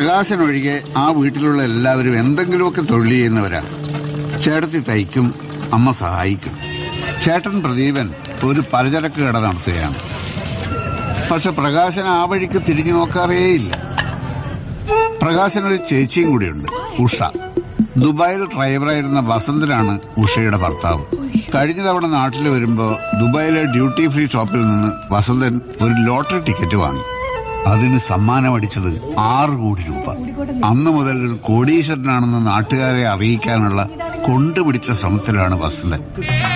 പ്രകാശൻ ഒഴികെ ആ വീട്ടിലുള്ള എല്ലാവരും എന്തെങ്കിലുമൊക്കെ തൊഴിൽ ചെയ്യുന്നവരാണ് ചേട്ടത്തി തയ്ക്കും അമ്മ സഹായിക്കും ചേട്ടൻ പ്രദീപൻ ഒരു പലചരക്ക് കട നടത്തുകയാണ് പക്ഷെ പ്രകാശൻ ആ വഴിക്ക് തിരിഞ്ഞു നോക്കാറേയില്ല പ്രകാശൻ ഒരു ചേച്ചിയും കൂടിയുണ്ട് ഉഷ ദുബായിൽ ഡ്രൈവറായിരുന്ന വസന്തനാണ് ഉഷയുടെ ഭർത്താവ് കഴിഞ്ഞ തവണ നാട്ടിൽ വരുമ്പോ ദുബായിലെ ഡ്യൂട്ടി ഫ്രീ ഷോപ്പിൽ നിന്ന് വസന്തൻ ഒരു ലോട്ടറി ടിക്കറ്റ് വാങ്ങി അതിന് സമ്മാനമടിച്ചത് ആറ് കോടി രൂപ അന്ന് മുതൽ ഒരു കോടീശ്വരനാണെന്ന് നാട്ടുകാരെ അറിയിക്കാനുള്ള കൊണ്ടുപിടിച്ച ശ്രമത്തിലാണ് വസന്തൻ